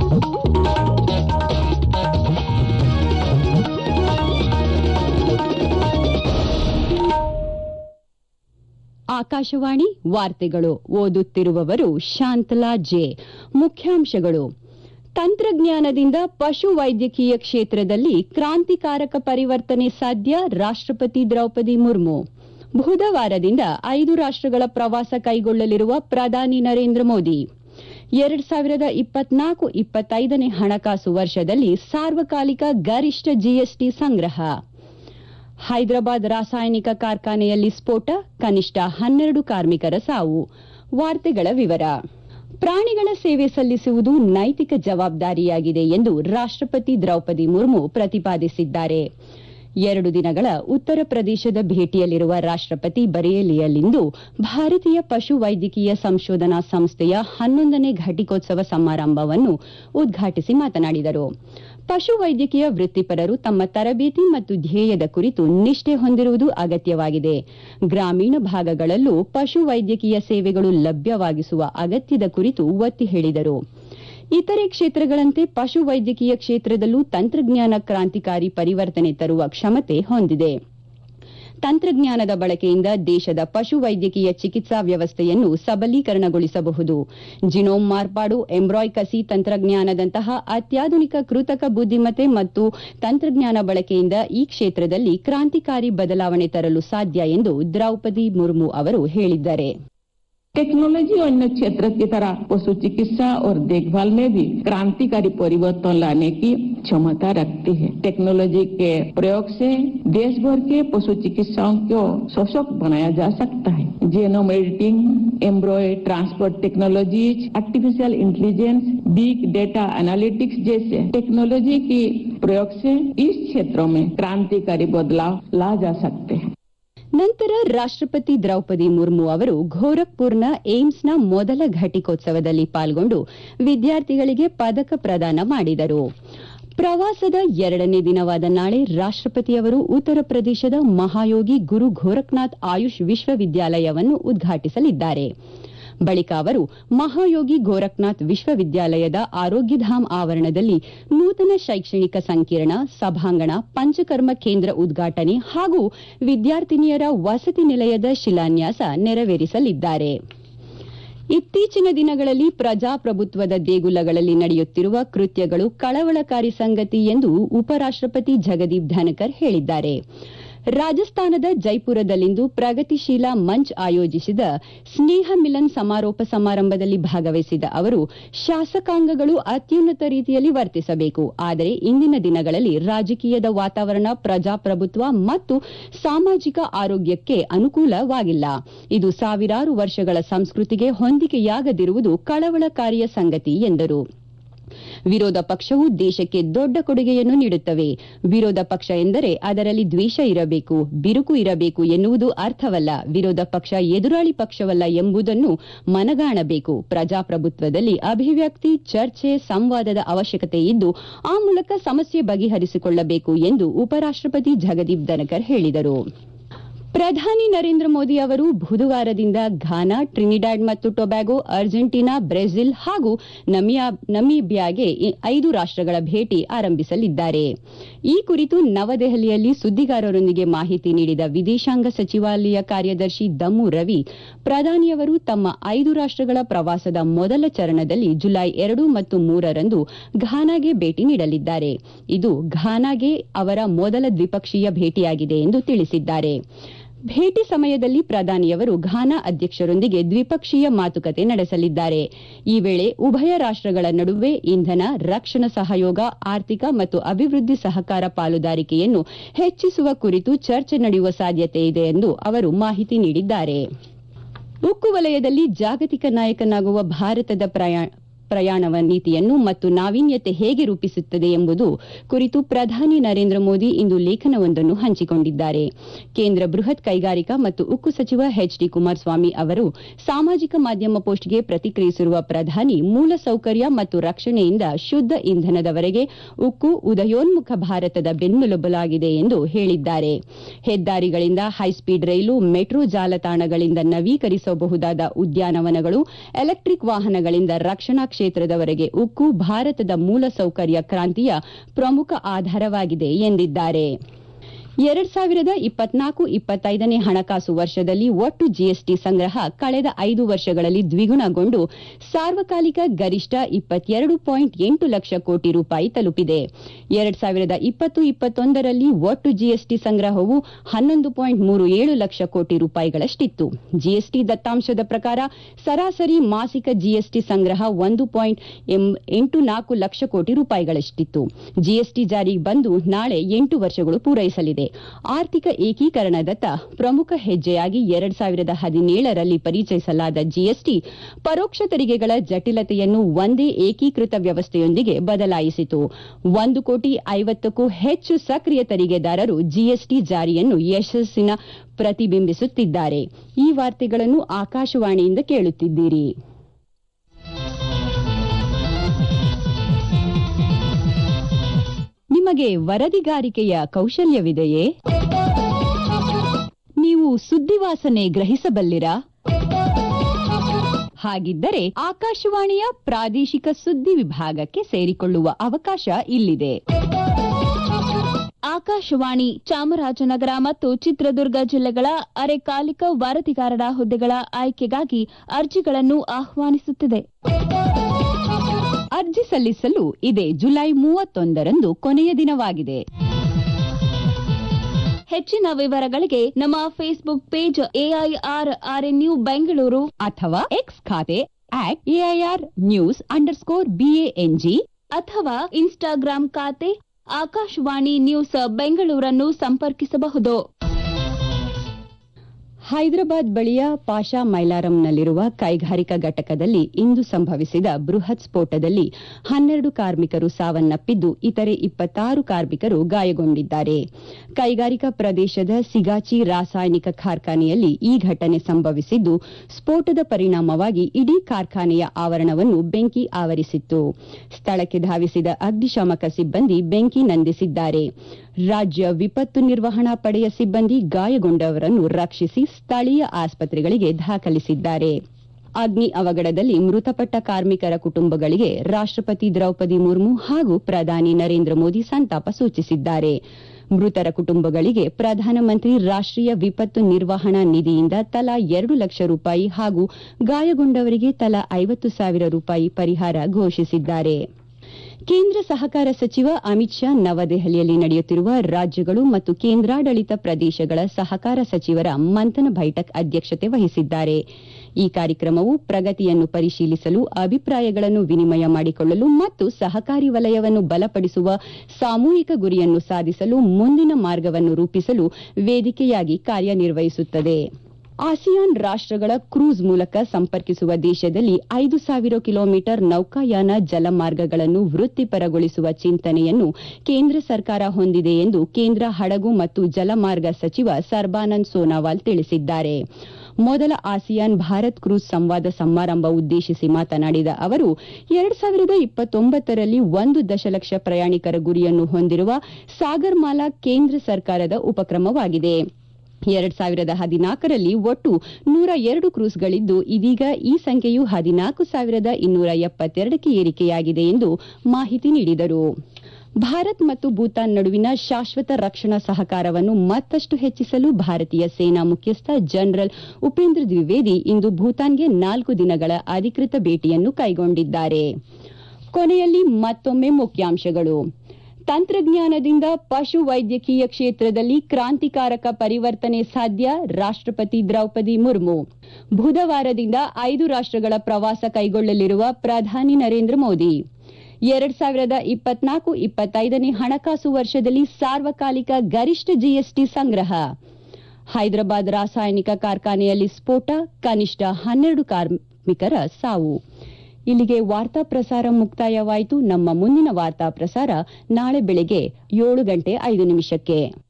ಆಕಾಶವಾಣಿ ವಾರ್ತೆಗಳು ಓದುತ್ತಿರುವವರು ಶಾಂತಲಾ ಜೆ ಮುಖ್ಯಾಂಶಗಳು ತಂತ್ರಜ್ಞಾನದಿಂದ ಪಶು ವೈದ್ಯಕೀಯ ಕ್ಷೇತ್ರದಲ್ಲಿ ಕ್ರಾಂತಿಕಾರಕ ಪರಿವರ್ತನೆ ಸಾಧ್ಯ ರಾಷ್ಟ್ರಪತಿ ದ್ರೌಪದಿ ಮುರ್ಮು ಬುಧವಾರದಿಂದ ಐದು ರಾಷ್ಟ್ರಗಳ ಪ್ರವಾಸ ಕೈಗೊಳ್ಳಲಿರುವ ಪ್ರಧಾನಿ ನರೇಂದ್ರ ಮೋದಿ ಎರಡ್ ಸಾವಿರದ ಇಪ್ಪತ್ನಾಲ್ಕು ಇಪ್ಪತ್ತೈದನೇ ಹಣಕಾಸು ವರ್ಷದಲ್ಲಿ ಸಾರ್ವಕಾಲಿಕ ಗರಿಷ್ಠ ಜಿಎಸ್ಟಿ ಸಂಗ್ರಹ ಹೈದರಾಬಾದ್ ರಾಸಾಯನಿಕ ಕಾರ್ಖಾನೆಯಲ್ಲಿ ಸ್ಫೋಟ ಕನಿಷ್ಠ ಹನ್ನೆರಡು ಕಾರ್ಮಿಕರ ಸಾವು ವಾರ್ತೆಗಳ ವಿವರ ಪ್ರಾಣಿಗಳ ಸೇವೆ ಸಲ್ಲಿಸುವುದು ನೈತಿಕ ಜವಾಬ್ದಾರಿಯಾಗಿದೆ ಎಂದು ರಾಷ್ಟ್ರಪತಿ ದ್ರೌಪದಿ ಮುರ್ಮು ಪ್ರತಿಪಾದಿಸಿದ್ದಾರೆ ಎರಡು ದಿನಗಳ ಉತ್ತರ ಪ್ರದೇಶದ ಭೇಟಿಯಲ್ಲಿರುವ ರಾಷ್ಟ್ರಪತಿ ಬರೇಲಿಯಲ್ಲಿಂದು ಭಾರತೀಯ ಪಶು ವೈದ್ಯಕೀಯ ಸಂಶೋಧನಾ ಸಂಸ್ಥೆಯ ಹನ್ನೊಂದನೇ ಘಟಿಕೋತ್ಸವ ಸಮಾರಂಭವನ್ನು ಉದ್ಘಾಟಿಸಿ ಮಾತನಾಡಿದರು ಪಶು ವೈದ್ಯಕೀಯ ವೃತ್ತಿಪರರು ತಮ್ಮ ತರಬೇತಿ ಮತ್ತು ಧ್ಯೇಯದ ಕುರಿತು ನಿಷ್ಠೆ ಹೊಂದಿರುವುದು ಅಗತ್ಯವಾಗಿದೆ ಗ್ರಾಮೀಣ ಭಾಗಗಳಲ್ಲೂ ಪಶು ವೈದ್ಯಕೀಯ ಸೇವೆಗಳು ಲಭ್ಯವಾಗಿಸುವ ಅಗತ್ಯದ ಕುರಿತು ಒತ್ತಿ ಹೇಳಿದರು ಇತರೆ ಕ್ಷೇತ್ರಗಳಂತೆ ಪಶು ವೈದ್ಯಕೀಯ ಕ್ಷೇತ್ರದಲ್ಲೂ ತಂತ್ರಜ್ಞಾನ ಕ್ರಾಂತಿಕಾರಿ ಪರಿವರ್ತನೆ ತರುವ ಕ್ಷಮತೆ ಹೊಂದಿದೆ ತಂತ್ರಜ್ಞಾನದ ಬಳಕೆಯಿಂದ ದೇಶದ ಪಶು ವೈದ್ಯಕೀಯ ಚಿಕಿತ್ಸಾ ವ್ಯವಸ್ಥೆಯನ್ನು ಸಬಲೀಕರಣಗೊಳಿಸಬಹುದು ಜಿನೋಮ್ ಮಾರ್ಪಾಡು ಎಂಬ್ರಾಯ್ ಕಸಿ ತಂತ್ರಜ್ಞಾನದಂತಹ ಅತ್ಯಾಧುನಿಕ ಕೃತಕ ಬುದ್ದಿಮತ್ತೆ ಮತ್ತು ತಂತ್ರಜ್ಞಾನ ಬಳಕೆಯಿಂದ ಈ ಕ್ಷೇತ್ರದಲ್ಲಿ ಕ್ರಾಂತಿಕಾರಿ ಬದಲಾವಣೆ ತರಲು ಸಾಧ್ಯ ಎಂದು ದ್ರೌಪದಿ ಮುರ್ಮು ಅವರು ಹೇಳಿದ್ದಾರೆ टेक्नोलॉजी अन्य क्षेत्र की तरह पशु चिकित्सा और देखभाल में भी क्रांतिकारी परिवर्तन लाने की क्षमता रखती है टेक्नोलॉजी के प्रयोग से देश भर के पशु चिकित्साओं को सशक्त बनाया जा सकता है genome editing embryo transport technologies artificial intelligence big data analytics जैसे टेक्नोलॉजी की प्रयोग से इस क्षेत्रों में क्रांतिकारी बदलाव ला जा सकते हैं ನಂತರ ರಾಷ್ಟ್ರಪತಿ ದ್ರೌಪದಿ ಮುರ್ಮು ಅವರು ಗೋರಖ್ಪುರ್ನ ಏಮ್ಸ್ನ ಮೊದಲ ಘಟಿಕೋತ್ಸವದಲ್ಲಿ ಪಾಲ್ಗೊಂಡು ವಿದ್ಯಾರ್ಥಿಗಳಿಗೆ ಪದಕ ಪ್ರದಾನ ಮಾಡಿದರು ಪ್ರವಾಸದ ಎರಡನೇ ದಿನವಾದ ನಾಳೆ ರಾಷ್ಟ್ರಪತಿಯವರು ಉತ್ತರ ಪ್ರದೇಶದ ಮಹಾಯೋಗಿ ಗುರು ಗೋರಖ್ನಾಥ್ ಆಯುಷ್ ವಿಶ್ವವಿದ್ಯಾಲಯವನ್ನು ಉದ್ಘಾಟಿಸಲಿದ್ದಾರೆ ಬಳಿಕ ಅವರು ಮಹಾಯೋಗಿ ಗೋರಖ್ನಾಥ್ ವಿಶ್ವವಿದ್ಯಾಲಯದ ಆರೋಗ್ಯಧಾಮ್ ಆವರಣದಲ್ಲಿ ನೂತನ ಶೈಕ್ಷಣಿಕ ಸಂಕೀರ್ಣ ಸಭಾಂಗಣ ಪಂಚಕರ್ಮ ಕೇಂದ್ರ ಉದ್ಘಾಟನೆ ಹಾಗೂ ವಿದ್ಯಾರ್ಥಿನಿಯರ ವಸತಿ ನಿಲಯದ ಶಿಲಾನ್ಯಾಸ ನೆರವೇರಿಸಲಿದ್ದಾರೆ ಇತ್ತೀಚಿನ ದಿನಗಳಲ್ಲಿ ಪ್ರಜಾಪ್ರಭುತ್ವದ ದೇಗುಲಗಳಲ್ಲಿ ನಡೆಯುತ್ತಿರುವ ಕೃತ್ಯಗಳು ಕಳವಳಕಾರಿ ಸಂಗತಿ ಎಂದು ಉಪರಾಷ್ಟಪತಿ ಜಗದೀಪ್ ಧನಕರ್ ಹೇಳಿದ್ದಾರೆ ರಾಜಸ್ಥಾನದ ಜೈಪುರದಲ್ಲಿಂದು ಪ್ರಗತಿಶೀಲ ಮಂಚ್ ಆಯೋಜಿಸಿದ ಸ್ನೇಹ ಮಿಲನ್ ಸಮಾರೋಪ ಸಮಾರಂಭದಲ್ಲಿ ಭಾಗವಹಿಸಿದ ಅವರು ಶಾಸಕಾಂಗಗಳು ಅತ್ಯುನ್ನತ ರೀತಿಯಲ್ಲಿ ವರ್ತಿಸಬೇಕು ಆದರೆ ಇಂದಿನ ದಿನಗಳಲ್ಲಿ ರಾಜಕೀಯದ ವಾತಾವರಣ ಪ್ರಜಾಪ್ರಭುತ್ವ ಮತ್ತು ಸಾಮಾಜಿಕ ಆರೋಗ್ಯಕ್ಕೆ ಅನುಕೂಲವಾಗಿಲ್ಲ ಇದು ಸಾವಿರಾರು ವರ್ಷಗಳ ಸಂಸ್ಕೃತಿಗೆ ಹೊಂದಿಕೆಯಾಗದಿರುವುದು ಕಳವಳಕಾರಿಯ ಸಂಗತಿ ಎಂದರು ವಿರೋಧ ಪಕ್ಷವು ದೇಶಕ್ಕೆ ದೊಡ್ಡ ಕೊಡುಗೆಯನ್ನು ನೀಡುತ್ತವೆ ವಿರೋಧ ಪಕ್ಷ ಎಂದರೆ ಅದರಲ್ಲಿ ದ್ವೇಷ ಇರಬೇಕು ಬಿರುಕು ಇರಬೇಕು ಎನ್ನುವುದು ಅರ್ಥವಲ್ಲ ವಿರೋಧ ಪಕ್ಷ ಎದುರಾಳಿ ಪಕ್ಷವಲ್ಲ ಎಂಬುದನ್ನು ಮನಗಾಣಬೇಕು ಪ್ರಜಾಪ್ರಭುತ್ವದಲ್ಲಿ ಅಭಿವ್ಯಕ್ತಿ ಚರ್ಚೆ ಸಂವಾದದ ಅವಶ್ಯಕತೆ ಇದ್ದು ಆ ಮೂಲಕ ಸಮಸ್ಯೆ ಬಗೆಹರಿಸಿಕೊಳ್ಳಬೇಕು ಎಂದು ಉಪರಾಷ್ಟಪತಿ ಜಗದೀಪ್ ಧನಕರ್ ಹೇಳಿದರು ಪ್ರಧಾನಿ ನರೇಂದ್ರ ಮೋದಿ ಅವರು ಬುಧವಾರದಿಂದ ಘಾನಾ ಟ್ರಿನಿಡಾಡ್ ಮತ್ತು ಟೊಬ್ಯಾಗೊ ಅರ್ಜೆಂಟೀನಾ ಬ್ರೆಜಿಲ್ ಹಾಗೂ ನಮೀಬಿಯಾಗೆ ಐದು ರಾಷ್ಟಗಳ ಭೇಟಿ ಆರಂಭಿಸಲಿದ್ದಾರೆ ಈ ಕುರಿತು ನವದೆಹಲಿಯಲ್ಲಿ ಸುದ್ದಿಗಾರರೊಂದಿಗೆ ಮಾಹಿತಿ ನೀಡಿದ ವಿದೇಶಾಂಗ ಸಚಿವಾಲಯ ಕಾರ್ಯದರ್ಶಿ ದಮ್ಮು ರವಿ ಪ್ರಧಾನಿಯವರು ತಮ್ಮ ಐದು ರಾಷ್ಟಗಳ ಪ್ರವಾಸದ ಮೊದಲ ಚರಣದಲ್ಲಿ ಜುಲೈ ಎರಡು ಮತ್ತು ಮೂರರಂದು ಘಾನಾಗೆ ಭೇಟಿ ನೀಡಲಿದ್ದಾರೆ ಇದು ಘಾನಾಗೆ ಅವರ ಮೊದಲ ದ್ವಿಪಕ್ಷೀಯ ಭೇಟಿಯಾಗಿದೆ ಎಂದು ತಿಳಿಸಿದ್ದಾರೆ ಭೇಟಿ ಸಮಯದಲ್ಲಿ ಪ್ರಧಾನಿಯವರು ಘಾನಾ ಅಧ್ಯಕ್ಷರೊಂದಿಗೆ ದ್ವಿಪಕ್ಷೀಯ ಮಾತುಕತೆ ನಡೆಸಲಿದ್ದಾರೆ ಈ ವೇಳೆ ಉಭಯ ರಾಷ್ಟಗಳ ನಡುವೆ ಇಂಧನ ರಕ್ಷಣಾ ಸಹಯೋಗ ಆರ್ಥಿಕ ಮತ್ತು ಅಭಿವೃದ್ಧಿ ಸಹಕಾರ ಪಾಲುದಾರಿಕೆಯನ್ನು ಹೆಚ್ಚಿಸುವ ಕುರಿತು ಚರ್ಚೆ ನಡೆಯುವ ಸಾಧ್ಯತೆ ಇದೆ ಎಂದು ಅವರು ಮಾಹಿತಿ ನೀಡಿದ್ದಾರೆ ಉಕ್ಕು ವಲಯದಲ್ಲಿ ಜಾಗತಿಕ ನಾಯಕನಾಗುವ ಭಾರತದ ಪ್ರಯಾಣ ನೀತಿಯನ್ನು ಮತ್ತು ನಾವೀನ್ಯತೆ ಹೇಗೆ ರೂಪಿಸುತ್ತದೆ ಎಂಬುದು ಕುರಿತು ಪ್ರಧಾನಿ ನರೇಂದ್ರ ಮೋದಿ ಇಂದು ಲೇಖನವೊಂದನ್ನು ಹಂಚಿಕೊಂಡಿದ್ದಾರೆ ಕೇಂದ್ರ ಬೃಹತ್ ಕೈಗಾರಿಕಾ ಮತ್ತು ಉಕ್ಕು ಸಚಿವ ಎಚ್ ಡಿ ಕುಮಾರಸ್ವಾಮಿ ಅವರು ಸಾಮಾಜಿಕ ಮಾಧ್ಯಮ ಪೋಸ್ಟ್ಗೆ ಪ್ರತಿಕ್ರಿಯಿಸಿರುವ ಪ್ರಧಾನಿ ಮೂಲಸೌಕರ್ಯ ಮತ್ತು ರಕ್ಷಣೆಯಿಂದ ಶುದ್ದ ಇಂಧನದವರೆಗೆ ಉಕ್ಕು ಉದಯೋನ್ಮುಖ ಭಾರತದ ಬೆನ್ನೆಲುಬಾಗಿದೆ ಎಂದು ಹೇಳಿದ್ದಾರೆ ಹೆದ್ದಾರಿಗಳಿಂದ ಹೈಸ್ಪೀಡ್ ರೈಲು ಮೆಟ್ರೋ ಜಾಲತಾಣಗಳಿಂದ ನವೀಕರಿಸಬಹುದಾದ ಉದ್ಯಾನವನಗಳು ಎಲೆಕ್ಟ್ರಿಕ್ ವಾಹನಗಳಿಂದ ರಕ್ಷಣಾ ಕ್ಷೇತ್ರದವರೆಗೆ ಉಕ್ಕು ಭಾರತದ ಮೂಲಸೌಕರ್ಯ ಕ್ರಾಂತಿಯ ಪ್ರಮುಖ ಆಧಾರವಾಗಿದೆ ಎಂದಿದ್ದಾರೆ ಎರಡ್ ಸಾವಿರದ ಇಪ್ಪತ್ನಾಲ್ಕು ಇಪ್ಪತ್ತೈದನೇ ಹಣಕಾಸು ವರ್ಷದಲ್ಲಿ ಒಟ್ಟು ಜಿಎಸ್ಟಿ ಸಂಗ್ರಹ ಕಳೆದ ಐದು ವರ್ಷಗಳಲ್ಲಿ ದ್ವಿಗುಣಗೊಂಡು ಸಾರ್ವಕಾಲಿಕ ಗರಿಷ್ಠ ಇಪ್ಪತ್ತೆರಡು ಪಾಯಿಂಟ್ ಎಂಟು ಲಕ್ಷ ಕೋಟಿ ರೂಪಾಯಿ ತಲುಪಿದೆ ಎರಡ್ ಸಾವಿರದ ಇಪ್ಪತ್ತು ಇಪ್ಪತ್ತೊಂದರಲ್ಲಿ ಒಟ್ಟು ಜಿಎಸ್ಟಿ ಸಂಗ್ರಹವು ಹನ್ನೊಂದು ಪಾಯಿಂಟ್ ಮೂರು ಏಳು ಲಕ್ಷ ಕೋಟಿ ರೂಪಾಯಿಗಳಷ್ಟಿತ್ತು ಜಿಎಸ್ಟಿ ದತ್ತಾಂಶದ ಪ್ರಕಾರ ಸರಾಸರಿ ಮಾಸಿಕ ಜಿಎಸ್ಟಿ ಸಂಗ್ರಹ ಒಂದು ಪಾಯಿಂಟ್ ಎಂಟು ನಾಲ್ಕು ಲಕ್ಷ ಕೋಟಿ ರೂಪಾಯಿಗಳಷ್ಟಿತ್ತು ಜಿಎಸ್ಟಿ ಜಾರಿಗೆ ಬಂದು ನಾಳೆ ಎಂಟು ವರ್ಷಗಳು ಪೂರೈಸಲಿದೆ ಆರ್ಥಿಕ ಏಕೀಕರಣದತ್ತ ಪ್ರಮುಖ ಹೆಜ್ಜೆಯಾಗಿ ಎರಡ್ ಸಾವಿರದ ಹದಿನೇಳರಲ್ಲಿ ಪರಿಚಯಿಸಲಾದ ಜಿಎಸ್ಟಿ ಪರೋಕ್ಷ ತೆರಿಗೆಗಳ ಜಟಿಲತೆಯನ್ನು ಒಂದೇ ಏಕೀಕೃತ ವ್ಯವಸ್ಥೆಯೊಂದಿಗೆ ಬದಲಾಯಿಸಿತು ಒಂದು ಕೋಟಿ ಐವತ್ತಕ್ಕೂ ಹೆಚ್ಚು ಸಕ್ರಿಯ ತೆರಿಗೆದಾರರು ಜಿಎಸ್ಟಿ ಜಾರಿಯನ್ನು ಯಶಸ್ಸಿನ ಪ್ರತಿಬಿಂಬಿಸುತ್ತಿದ್ದಾರೆ ಈ ವಾರ್ತೆಗಳನ್ನು ಆಕಾಶವಾಣಿಯಿಂದ ಕೇಳುತ್ತಿದ್ದೀರಿ ನಿಮಗೆ ವರದಿಗಾರಿಕೆಯ ಕೌಶಲ್ಯವಿದೆಯೇ ನೀವು ಸುದ್ದಿವಾಸನೆ ಗ್ರಹಿಸಬಲ್ಲಿರಾ ಹಾಗಿದ್ದರೆ ಆಕಾಶವಾಣಿಯ ಪ್ರಾದೇಶಿಕ ಸುದ್ದಿ ವಿಭಾಗಕ್ಕೆ ಸೇರಿಕೊಳ್ಳುವ ಅವಕಾಶ ಇಲ್ಲಿದೆ ಆಕಾಶವಾಣಿ ಚಾಮರಾಜನಗರ ಮತ್ತು ಚಿತ್ರದುರ್ಗ ಜಿಲ್ಲೆಗಳ ಅರೆಕಾಲಿಕ ವರದಿಗಾರರ ಹುದ್ದೆಗಳ ಆಯ್ಕೆಗಾಗಿ ಅರ್ಜಿಗಳನ್ನು ಆಹ್ವಾನಿಸುತ್ತಿದೆ ಅರ್ಜಿ ಸಲ್ಲಿಸಲು ಇದೇ ಜುಲೈ ಮೂವತ್ತೊಂದರಂದು ಕೊನೆಯ ದಿನವಾಗಿದೆ ಹೆಚ್ಚಿನ ವಿವರಗಳಿಗೆ ನಮ್ಮ Facebook page AIR RNU Bengaluru ಅಥವಾ ಎಕ್ಸ್ ಖಾತೆ at AIR news underscore BANG ಅಥವಾ ಇನ್ಸ್ಟಾಗ್ರಾಂ ಖಾತೆ ಆಕಾಶವಾಣಿ ನ್ಯೂಸ್ ಬೆಂಗಳೂರನ್ನು ಸಂಪರ್ಕಿಸಬಹುದು ಹೈದರಾಬಾದ್ ಬಳಿಯ ಪಾಷಾ ಮೈಲಾರಂನಲ್ಲಿರುವ ಕೈಗಾರಿಕಾ ಘಟಕದಲ್ಲಿ ಇಂದು ಸಂಭವಿಸಿದ ಬೃಹತ್ ಸ್ಫೋಟದಲ್ಲಿ ಹನ್ನೆರಡು ಕಾರ್ಮಿಕರು ಸಾವನ್ನಪ್ಪಿದ್ದು ಇತರೆ ಇಪ್ಪತ್ತಾರು ಕಾರ್ಮಿಕರು ಗಾಯಗೊಂಡಿದ್ದಾರೆ ಕೈಗಾರಿಕಾ ಪ್ರದೇಶದ ಸಿಗಾಚಿ ರಾಸಾಯನಿಕ ಕಾರ್ಖಾನೆಯಲ್ಲಿ ಈ ಘಟನೆ ಸಂಭವಿಸಿದ್ದು ಸ್ಫೋಟದ ಪರಿಣಾಮವಾಗಿ ಇಡೀ ಕಾರ್ಖಾನೆಯ ಆವರಣವನ್ನು ಬೆಂಕಿ ಆವರಿಸಿತ್ತು ಸ್ಥಳಕ್ಕೆ ಧಾವಿಸಿದ ಅಗ್ನಿಶಾಮಕ ಸಿಬ್ಬಂದಿ ಬೆಂಕಿ ನಂದಿಸಿದ್ದಾರೆ ರಾಜ್ಯ ವಿಪತ್ತು ನಿರ್ವಹಣಾ ಪಡೆಯ ಸಿಬ್ಬಂದಿ ಗಾಯಗೊಂಡವರನ್ನು ರಕ್ಷಿಸಿ ಸ್ಥಳೀಯ ಆಸ್ಪತ್ರೆಗಳಿಗೆ ದಾಖಲಿಸಿದ್ದಾರೆ ಅಗ್ನಿ ಅವಘಡದಲ್ಲಿ ಮೃತಪಟ್ಟ ಕಾರ್ಮಿಕರ ಕುಟುಂಬಗಳಿಗೆ ರಾಷ್ಟ್ರಪತಿ ದ್ರೌಪದಿ ಮುರ್ಮು ಹಾಗೂ ಪ್ರಧಾನಿ ನರೇಂದ್ರ ಮೋದಿ ಸಂತಾಪ ಸೂಚಿಸಿದ್ದಾರೆ ಮೃತರ ಕುಟುಂಬಗಳಿಗೆ ಪ್ರಧಾನಮಂತ್ರಿ ರಾಷ್ಟ್ರೀಯ ವಿಪತ್ತು ನಿರ್ವಹಣಾ ನಿಧಿಯಿಂದ ತಲಾ ಎರಡು ಲಕ್ಷ ರೂಪಾಯಿ ಹಾಗೂ ಗಾಯಗೊಂಡವರಿಗೆ ತಲಾ ಐವತ್ತು ಸಾವಿರ ರೂಪಾಯಿ ಪರಿಹಾರ ಘೋಷಿಸಿದ್ದಾರೆ ಕೇಂದ್ರ ಸಹಕಾರ ಸಚಿವ ಅಮಿತ್ ಶಾ ನವದೆಹಲಿಯಲ್ಲಿ ನಡೆಯುತ್ತಿರುವ ರಾಜ್ಯಗಳು ಮತ್ತು ಕೇಂದ್ರಾಡಳಿತ ಪ್ರದೇಶಗಳ ಸಹಕಾರ ಸಚಿವರ ಮಂಥನ ಬೈಠಕ್ ಅಧ್ಯಕ್ಷತೆ ವಹಿಸಿದ್ದಾರೆ ಈ ಕಾರ್ಯಕ್ರಮವು ಪ್ರಗತಿಯನ್ನು ಪರಿಶೀಲಿಸಲು ಅಭಿಪ್ರಾಯಗಳನ್ನು ವಿನಿಮಯ ಮಾಡಿಕೊಳ್ಳಲು ಮತ್ತು ಸಹಕಾರಿ ವಲಯವನ್ನು ಬಲಪಡಿಸುವ ಸಾಮೂಹಿಕ ಗುರಿಯನ್ನು ಸಾಧಿಸಲು ಮುಂದಿನ ಮಾರ್ಗವನ್ನು ರೂಪಿಸಲು ವೇದಿಕೆಯಾಗಿ ಕಾರ್ಯನಿರ್ವಹಿಸುತ್ತದೆ ಆಸಿಯಾನ್ ರಾಷ್ಟಗಳ ಕ್ರೂಸ್ ಮೂಲಕ ಸಂಪರ್ಕಿಸುವ ದೇಶದಲ್ಲಿ ಐದು ಸಾವಿರ ಕಿಲೋಮೀಟರ್ ನೌಕಾಯಾನ ಜಲಮಾರ್ಗಗಳನ್ನು ವೃತ್ತಿಪರಗೊಳಿಸುವ ಚಿಂತನೆಯನ್ನು ಕೇಂದ್ರ ಸರ್ಕಾರ ಹೊಂದಿದೆ ಎಂದು ಕೇಂದ್ರ ಹಡಗು ಮತ್ತು ಜಲಮಾರ್ಗ ಸಚಿವ ಸರ್ಬಾನಂದ್ ಸೋನಾವಾಲ್ ತಿಳಿಸಿದ್ದಾರೆ ಮೊದಲ ಆಸಿಯಾನ್ ಭಾರತ್ ಕ್ರೂಸ್ ಸಂವಾದ ಸಮಾರಂಭ ಉದ್ದೇಶಿಸಿ ಮಾತನಾಡಿದ ಅವರು ಎರಡ್ ಸಾವಿರದ ಇಪ್ಪತ್ತೊಂಬತ್ತರಲ್ಲಿ ಒಂದು ದಶಲಕ್ಷ ಪ್ರಯಾಣಿಕರ ಗುರಿಯನ್ನು ಹೊಂದಿರುವ ಸಾಗರ್ಮಾಲಾ ಕೇಂದ್ರ ಸರ್ಕಾರದ ಉಪಕ್ರಮವಾಗಿದೆ ಎರಡ್ ಸಾವಿರದ ಹದಿನಾಲ್ಕರಲ್ಲಿ ಒಟ್ಟು ನೂರ ಎರಡು ಕ್ರೂಸ್ಗಳಿದ್ದು ಇದೀಗ ಈ ಸಂಖ್ಯೆಯು ಹದಿನಾಲ್ಕು ಸಾವಿರದ ಇನ್ನೂರ ಎಪ್ಪತ್ತೆರಡಕ್ಕೆ ಏರಿಕೆಯಾಗಿದೆ ಎಂದು ಮಾಹಿತಿ ನೀಡಿದರು ಭಾರತ್ ಮತ್ತು ಭೂತಾನ್ ನಡುವಿನ ಶಾಶ್ವತ ರಕ್ಷಣಾ ಸಹಕಾರವನ್ನು ಮತ್ತಷ್ಟು ಹೆಚ್ಚಿಸಲು ಭಾರತೀಯ ಸೇನಾ ಮುಖ್ಯಸ್ಥ ಜನರಲ್ ಉಪೇಂದ್ರ ದ್ವಿವೇದಿ ಇಂದು ಭೂತಾನ್ಗೆ ನಾಲ್ಕು ದಿನಗಳ ಅಧಿಕೃತ ಭೇಟಿಯನ್ನು ಕೈಗೊಂಡಿದ್ದಾರೆ ಕೊನೆಯಲ್ಲಿ ಮತ್ತೊಮ್ಮೆ ಮುಖ್ಯಾಂಶಗಳು ತಂತ್ರಜ್ಞಾನದಿಂದ ಪಶು ವೈದ್ಯಕೀಯ ಕ್ಷೇತ್ರದಲ್ಲಿ ಕ್ರಾಂತಿಕಾರಕ ಪರಿವರ್ತನೆ ಸಾಧ್ಯ ರಾಷ್ಟ್ರಪತಿ ದ್ರೌಪದಿ ಮುರ್ಮು ಬುಧವಾರದಿಂದ ಐದು ರಾಷ್ಟ್ರಗಳ ಪ್ರವಾಸ ಕೈಗೊಳ್ಳಲಿರುವ ಪ್ರಧಾನಿ ನರೇಂದ್ರ ಮೋದಿ ಎರಡ್ ಸಾವಿರದ ಇಪ್ಪತ್ನಾಲ್ಕು ಇಪ್ಪತ್ತೈದನೇ ಹಣಕಾಸು ವರ್ಷದಲ್ಲಿ ಸಾರ್ವಕಾಲಿಕ ಗರಿಷ್ಠ ಜಿಎಸ್ಟಿ ಸಂಗ್ರಹ ಹೈದರಾಬಾದ್ ರಾಸಾಯನಿಕ ಕಾರ್ಖಾನೆಯಲ್ಲಿ ಸ್ಫೋಟ ಕನಿಷ್ಠ ಹನ್ನೆರಡು ಕಾರ್ಮಿಕರ ಸಾವು ಇಲ್ಲಿಗೆ ವಾರ್ತಾ ಪ್ರಸಾರ ಮುಕ್ತಾಯವಾಯಿತು ನಮ್ಮ ಮುಂದಿನ ವಾರ್ತಾ ಪ್ರಸಾರ ನಾಳೆ ಬೆಳಗ್ಗೆ ಏಳು ಗಂಟೆ ಐದು ನಿಮಿಷಕ್ಕೆ